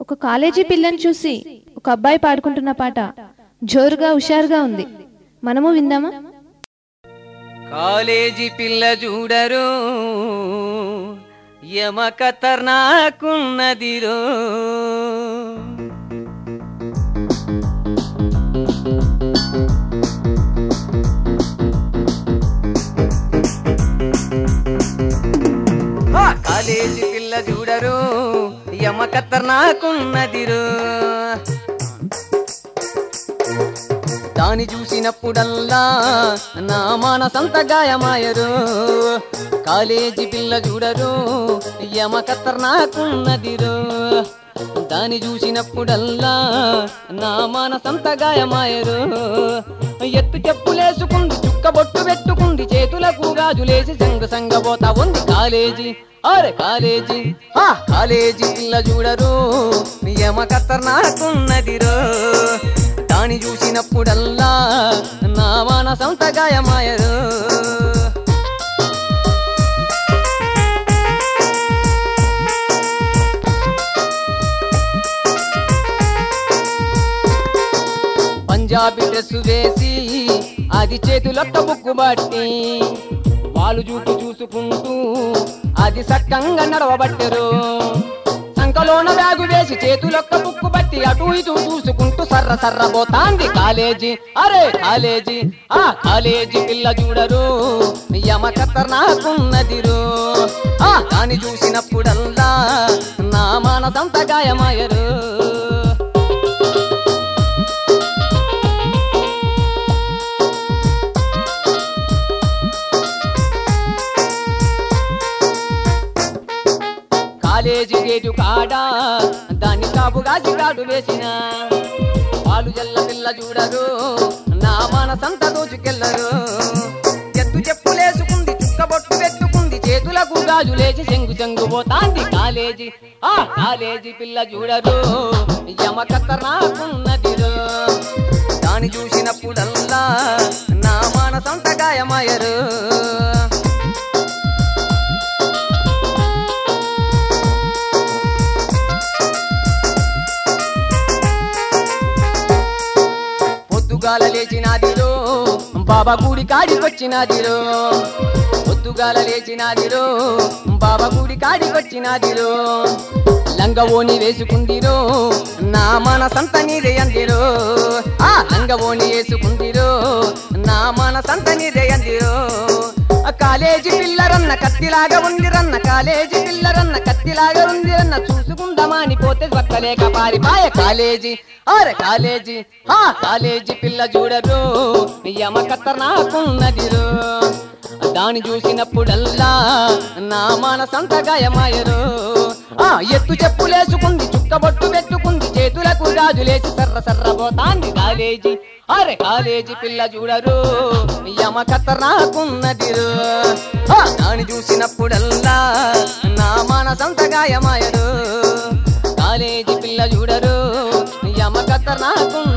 ఒక కాలేజీ పిల్లని చూసి ఒక అబ్బాయి పాడుకుంటున్న పాట జోరుగా హుషారుగా ఉంది మనము విందామా కాలేజీ పిల్ల చూడరు యమ ఖతర్నాకున్నదిరో ఆ కాలేజీ పిల్ల చూడరు యమ ఖతర్నాకున్నదిరో దాని చూసినప్పుడల్లా నా మానసంత గాయమాయరు కాలేజీ పిల్ల చూడరు యమ ఖతర్నాకున్నదిరు దాని చూసినప్పుడల్లా నా మానసంత గాయమాయరు ఎత్తు చెప్పులేసుకుంది చుక్క బొట్టు పెట్టుకుంది చేతులకు గాజులేసి సంగ సంగబోతా ఉంది కాలేజీ అరే కాలేజీ ఆ కాలేజీ పిల్ల చూడరు యమ ఖతర్నాకున్నదిరో దాని చూసినప్పుడల్లా నా మానసంత గాయమాయరు పంజాబీ డ్రెస్ వేసి అది చేతులొక్క బుక్కు బట్టి వాళ్ళు చూపు చూసుకుంటూ అది సక్కంగా నడవబట్టరు సంకలోన బ్యాగు వేసి చేతులొక్క బుక్కు బట్టి అటు ఇటు చూసుకుంటూ సర్ర సర్ర పోతాంది కాలేజీ అరే కాలేజీ ఆ కాలేజీ పిల్ల చూడరు యమ ఖతర్నాకున్నదిరు ఆ దాన్ని చూసినప్పుడల్లా నా మానసంత గాయమాయరు కాలేజీ గేటు కాడా దాన్ని కాపుగా చిగాడు వేసిన పాలు జల్ల పిల్ల చూడరు నా మనసంత దోచుకెళ్ళరు ఎత్తు చెప్పులేసుకుంది చుక్కబొట్టు పెట్టుకుంది చేతులకు గాజులేసి చెంగు చెంగు పోతాంది కాలేజీ ఆ కాలేజీ పిల్ల చూడరు యమ కత్తరాకున్నదిరు దాన్ని చూసినప్పుడల్లా నా మనసంత గాయమయ్యరు పొద్దుగాల లేచినాదిరో బాబా గుడి కాడికొచ్చినాదిరో పొద్దుగాల లేచినాదిరో బాబా గుడి కాడికొచ్చినాదిరో లంగవోని వేసుకుందిరో నా మనసంత నీదే అందిరో ఆ లంగవోని వేసుకుందిరో నా మనసంత నీదే అందిరో ఆ కాలేజీ పిల్లరన్న కత్తిలాగా ఉందిరన్న కాలేజీ పిల్లరన్న కత్తిలాగా ఉందిరన్న చూసుకుందామా అని పోతే పక్కలేక పారిపాయ కాలేజీ అరే కాలేజీ ఆ కాలేజీ పిల్ల చూడరు యమ ఖతర్నాకున్నదిరు దాని చూసినప్పుడల్లా నా మనసంత గాయమాయరు ఆ ఎత్తు చెప్పులేసుకుంది చుక్కబొట్టు పెట్టుకుంది చేతులకు గాజులేసి సర్ర సర్ర పోతాంది కాలేజీ అరే కాలేజీ పిల్ల చూడరు యమ ఖతర్నాకున్నదిరు ఆ దాని చూసినప్పుడల్లా నా మనసంత గాయమాయరు కాలేజీ పిల్ల చూడరు యమ ఖతర్నాకున్నదిరు